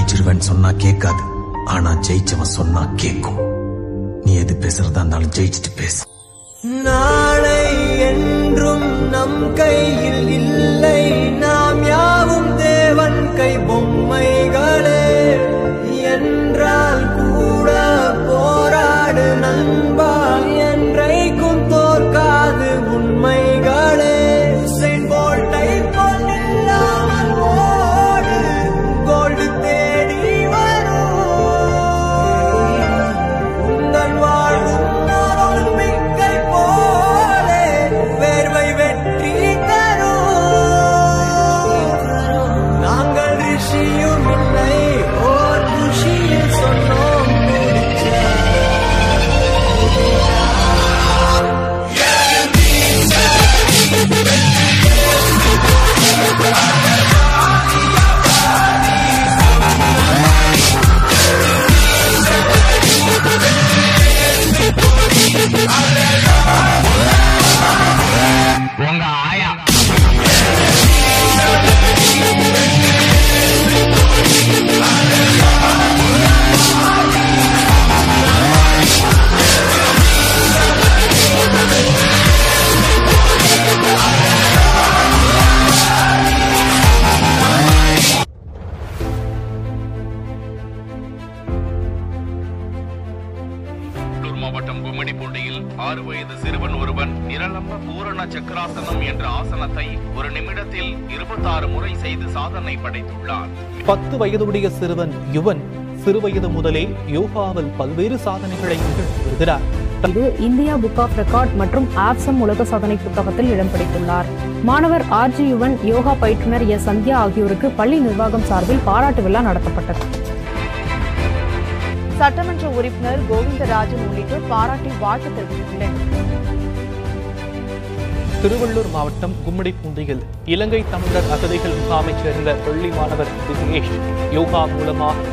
ஜெயிச்சிருவேன்னு சொன்னா கேட்காது ஆனா ஜெயிச்சவன் சொன்னா கேட்கும் நீ எது பேசுறதா இருந்தாலும் ஜெயிச்சுட்டு பேசு நாளை என்றும் நம் கையில் இல்லை நாம் யாவும் தேவன் கை பொம்மைகளே என்றால் கூட போராடு நண்பா என்றைக்கும் தோற்காது உண்மைகளே உசைன் போல்ட்டை போல் இல்லாமல் ஓடு கோல்டு தேடி வரும் உந்தன் வாழும் ஒலிம்பிக்கை போலே வேர்வை வெற்றி தரும் நாங்கள் ரிஷியும் இல்லை ஓர் குஷியில் சொன்னோம் முடிச்ச கடலூர் மாவட்டம் கும்மிடிப்பூண்டியில் ஆறு வயது சிறுவன் ஒருவன் நிரலம்ப பூரண சக்கராசனம் என்ற ஆசனத்தை ஒரு நிமிடத்தில் இருபத்தாறு முறை செய்து சாதனை படைத்துள்ளார் பத்து வயதுடைய சிறுவன் யுவன் சிறுவயது முதலே யோகாவில் பல்வேறு சாதனைகளை நிகழ்த்தி வருகிறார் இது இந்தியா புக் ஆஃப் ரெக்கார்ட் மற்றும் ஆப்சம் உலக சாதனை புத்தகத்தில் இடம் பிடித்துள்ளார் மாணவர் ஆர்ஜி யுவன் யோகா பயிற்றுனர் எஸ் சந்தியா ஆகியோருக்கு பள்ளி நிர்வாகம் சார்பில் பாராட்டு விழா நடத்தப்பட்டது சட்டமன்ற உறுப்பினர் கோவிந்தராஜன் உள்ளிட்டோர் பாராட்டி வாழ்த்து தெரிவித்துள்ளனர் திருவள்ளூர் மாவட்டம் கும்மிடிப்பூண்டியில் இலங்கை தமிழர் அகதிகள் முகாமைச் சேர்ந்த பள்ளி மாணவர் தினேஷ் யோகா மூலமாக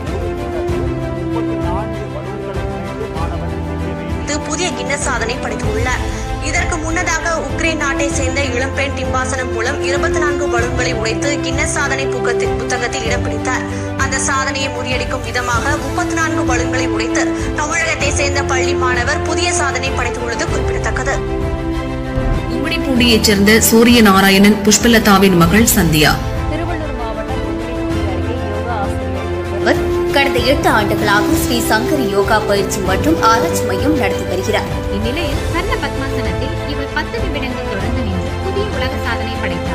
இது புதிய கின்னஸ் சாதனை படைத்துள்ளார் இதற்கு முன்னதாக உக்ரைன் நாட்டை சேர்ந்த இளம்பெண் டிம்பாசனம் மூலம் இருபத்தி நான்கு பலூன்களை உடைத்து கின்னஸ் சாதனை புக்கத்தில் புத்தகத்தில் இடம் பிடித்தார் அந்த சாதனையை முறியடிக்கும் விதமாக முப்பத்தி நான்கு பலூன்களை உடைத்து தமிழகத்தை சேர்ந்த பள்ளி மாணவர் புதிய சாதனை படைத்துள்ளது குறிப்பிடத்தக்கது கும்மிடிப்பூண்டியைச் சேர்ந்த சூரிய நாராயணன் புஷ்பலதாவின் மகள் சந்தியா திருவள்ளூர் மாவட்டம் கும்மிடிப்பூண்டி அருகே யோகா ஆசிரியர் ஒருவர் அவர் கடந்த எட்டு ஆண்டுகளாக ஸ்ரீ சங்கரி யோகா பயிற்சி மற்றும் ஆராய்ச்சி மையம் நடத்தி வருகிறார் இந்நிலையில் கர்ண பத்மாசனத்தில் இவர் பத்து நிமிடங்கள் தொடர்ந்து நின்று புதிய உலக சாதனை படைத்தார்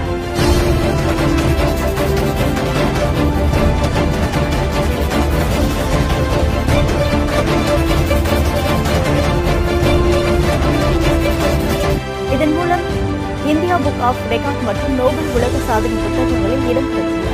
இதன் மூலம் இந்தியா புக் ஆஃப் ரெக்கார்ட் மற்றும் நோபல் உலக சாதனை புத்தகங்களில் இடம் பெற்றுள்ளார்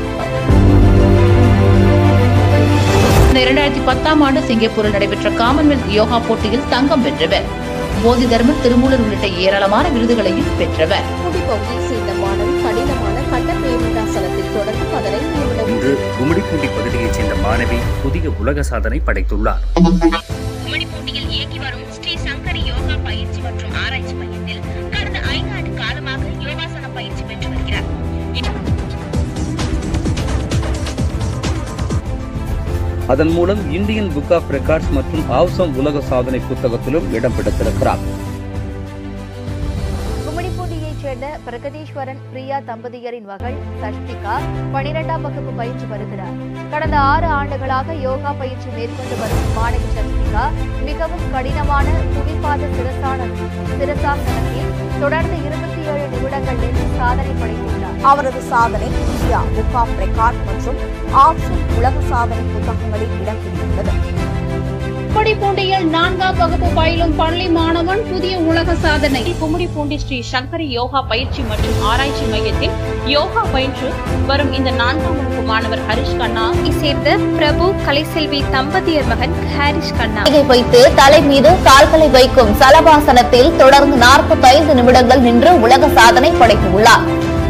இரண்டாயிரத்தி பத்தாம் ஆண்டு சிங்கப்பூரில் நடைபெற்ற காமன்வெல்த் யோகா போட்டியில் தங்கம் வென்றவர் போதி தர்மர் திருமூலர் உள்ளிட்ட ஏராளமான விருதுகளையும் பெற்றவர் பகுதியை சேர்ந்த மாணவி கடினமான கட்ட பேருந்தாசனத்தில் தொடர்ந்து பதினைந்து நிமிடம் இன்று கும்மிடிப்பூண்டி பகுதியைச் சேர்ந்த மாணவி புதிய உலக சாதனை படைத்துள்ளார் கும்மிடிப்பூண்டியில் இயங்கி வரும் ஸ்ரீ சங்கரி யோகா பயிற்சி மற்றும் ஆராய்ச்சி மையத்தில் கடந்த ஐந்து ஆண்டு காலமாக யோகாசன பயிற்சி பெற்று வருகிறார் அதன் மூலம் இந்தியன் புக் ஆஃப் ரெக்கார்ட்ஸ் மற்றும் ஆவ்சம் உலக சாதனை புத்தகத்திலும் இடம் பிடித்திருக்கிறார் கும்மிடிப்பூண்டியைச் சேர்ந்த பிரகதீஸ்வரன் பிரியா தம்பதியரின் மகள் சஷ்டிகா பனிரெண்டாம் வகுப்பு பயிற்சி வருகிறார் கடந்த ஆறு ஆண்டுகளாக யோகா பயிற்சி மேற்கொண்டு வரும் மாணவி சஷ்டிகா மிகவும் கடினமான புவிப்பாத சிரசான சிரசாசனத்தில் தொடர்ந்து இருபத்தி ஏழு நிமிடங்கள் நின்று சாதனை படைத்துள்ளார் அவரது சாதனை இந்தியா புக் ஆஃப் ரெக்கார்ட் மற்றும் ஆப்ஷன் உலக சாதனை புத்தகங்களில் இடம் பிடித்துள்ளது கும்மிடிப்பூண்டியில் நான்காம் வகுப்பு பயிலும் பள்ளி மாணவன் புதிய உலக சாதனை கும்மிடிப்பூண்டி ஸ்ரீ சங்கரி யோகா பயிற்சி மற்றும் ஆராய்ச்சி மையத்தில் யோகா பயின்று வரும் இந்த நான்காம் வகுப்பு மாணவர் ஹரிஷ் கண்ணா சேர்ந்த பிரபு கலைசெல்வி தம்பதியர் மகன் ஹாரிஷ் கண்ணா இதை வைத்து தலை மீது கால்களை வைக்கும் சலபாசனத்தில் தொடர்ந்து நாற்பத்தைந்து நிமிடங்கள் நின்று உலக சாதனை படைத்துள்ளார்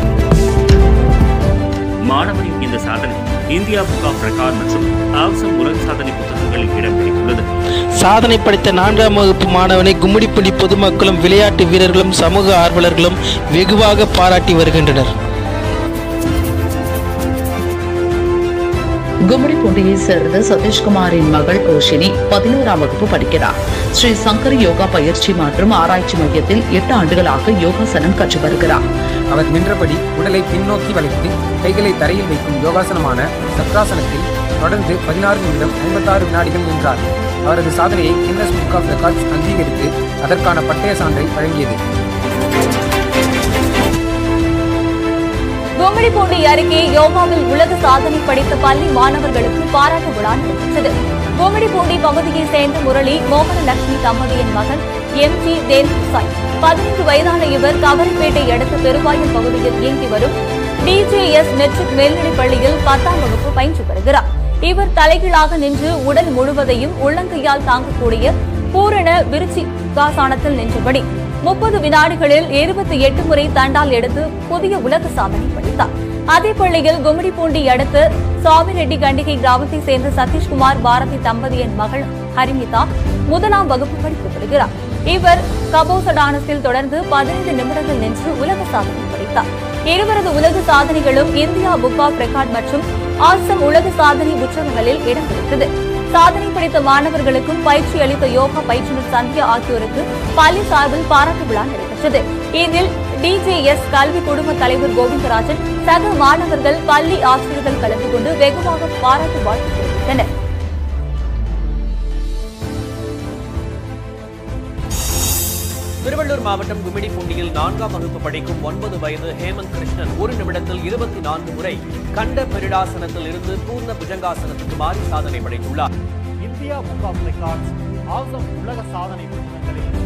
மாணவரின் இந்த சாதனை இந்தியா புக் ஆஃப் ரெக்கார்ட் மற்றும் ஆவ்சம் உலக சாதனை புத்தகங்களில் இடம் பிடித்துள்ளது சாதனை படைத்த நான்காம் வகுப்பு மாணவனை கும்மிடிப்பள்ளி பொதுமக்களும் விளையாட்டு வீரர்களும் சமூக ஆர்வலர்களும் வெகுவாக பாராட்டி வருகின்றனர் கும்மிடிப்பூண்டியை சேர்ந்த சதீஷ்குமாரின் மகள் ரோஷினி பதினோராம் வகுப்பு படிக்கிறார் ஸ்ரீ சங்கரி யோகா பயிற்சி மற்றும் ஆராய்ச்சி மையத்தில் எட்டு ஆண்டுகளாக யோகாசனம் கற்று வருகிறார் அவர் நின்றபடி உடலை பின்னோக்கி வளைத்து கைகளை தரையில் வைக்கும் யோகாசனமான சக்ராசனத்தில் தொடர்ந்து பதினாறு நிமிடம் ஐம்பத்தாறு வினாடிகள் நின்றார் அவரது சாதனையை கின்னஸ் புக் ஆஃப் ரெக்கார்ட்ஸ் அங்கீகரித்து அதற்கான பட்டய சான்றை வழங்கியது கும்மிடிப்பூண்டி அருகே யோகாவில் உலக சாதனை படைத்த பள்ளி மாணவர்களுக்கு பாராட்டு விழா நடைபெற்றது கும்மிடிப்பூண்டி பகுதியைச் சேர்ந்த முரளி மோகனலட்சுமி தம்பதியின் மகன் எம் ஜி தேவ்சாய் பதினைந்து வயதான இவர் கவரிப்பேட்டை அடுத்த பெருவாயில் பகுதியில் இயங்கி வரும் டிஜேஎஸ் மெட்ரிக் மேல்நிலைப் பள்ளியில் பத்தாம் வகுப்பு பயின்று வருகிறார் இவர் தலைகீழாக நின்று உடல் முழுவதையும் உள்ளங்கையால் தாங்கக்கூடிய பூரண விருச்சி காசானத்தில் நின்றபடி முப்பது வினாடிகளில் இருபத்தி எட்டு முறை தண்டால் எடுத்து புதிய உலக சாதனை படைத்தார் அதே பள்ளியில் கும்மிடிப்பூண்டி அடுத்து சாமிரெட்டி கண்டிகை கிராமத்தைச் சேர்ந்த சதீஷ்குமார் பாரதி தம்பதியின் மகள் ஹரிமிதா முதலாம் வகுப்பு படித்து வருகிறார் இவர் கபோசடானஸில் தொடர்ந்து பதினைந்து நிமிடங்கள் நின்று உலக சாதனை படைத்தார் இருவரது உலக சாதனைகளும் இந்தியா புக் ஆஃப் ரெக்கார்ட் மற்றும் ஆசம் உலக சாதனை புத்தகங்களில் இடம் பிடித்தது சாதனை படைத்த மாணவர்களுக்கும் பயிற்சி அளித்த யோகா பயிற்றுனர் சந்தியா ஆகியோருக்கு பள்ளி சார்பில் பாராட்டு விழா நடைபெற்றது இதில் டிஜேஎஸ் கல்வி குடும்ப தலைவர் கோவிந்தராஜன் சக மாணவர்கள் பள்ளி ஆசிரியர்கள் கலந்து கொண்டு வெகுவாக பாராட்டு வாழ்த்து தெரிவித்தனர் திருவள்ளூர் மாவட்டம் கும்மிடிப்பூண்டியில் நான்காம் வகுப்பு படிக்கும் ஒன்பது வயது ஹேமந்த் கிருஷ்ணன் ஒரு நிமிடத்தில் இருபத்தி நான்கு முறை கண்ட பெரிடாசனத்தில் இருந்து பூர்ண புஜங்காசனத்துக்கு மாறி சாதனை படைத்துள்ளார் இந்தியா புக் ஆஃப் ரெக்கார்ட்ஸ் ஆசம் உலக சாதனை புத்தகங்களில்